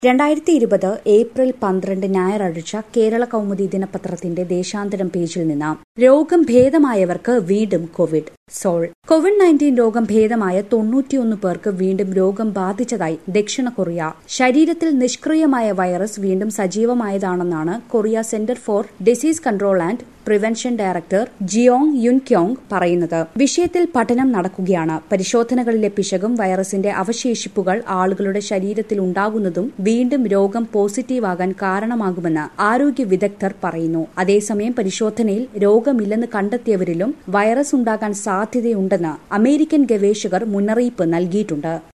രണ്ടായിരത്തി ഇരുപത് ഏപ്രിൽ പന്ത്രണ്ട് ഞായറാഴ്ച കേരള കൗമുദി ദിനപത്രത്തിന്റെ ദേശാന്തരം പേജിൽ നിന്ന് രോഗം ഭേദമായവർക്ക് വീണ്ടും കോവിഡ് സോൾ കോവിഡ് നയൻറ്റീൻ രോഗം ഭേദമായ തൊണ്ണൂറ്റിയൊന്ന് പേർക്ക് വീണ്ടും രോഗം ബാധിച്ചതായി ദക്ഷിണ കൊറിയ ശരീരത്തിൽ നിഷ്ക്രിയമായ വൈറസ് വീണ്ടും സജീവമായതാണെന്നാണ് Korea centre for disease control and prevention director Jeong Eunkyeong പറയുന്നത് വിഷയത്തിൽ പഠനം നടക്കുകയാണ് പരിശോധനകളിലെ പിശകും വൈറസിന്റെ അവശേഷിപ്പുകൾ ആളുകളുടെ ശരീരത്തിൽ ഉണ്ടാകുന്നതും വീണ്ടും രോഗം പോസിറ്റീവാകാൻ കാരണമാകുമെന്ന് ആരോഗ്യ വിദഗ്ധർ പറയുന്നു അതേസമയം പരിശോധനയിൽ രോഗമില്ലെന്ന് കണ്ടെത്തിയവരിലും വൈറസ് ഉണ്ടാകാൻ സാധ്യതയുണ്ടെന്ന് അമേരിക്കൻ ഗവേഷകർ മുന്നറിയിപ്പ് നൽകിയിട്ടുണ്ട്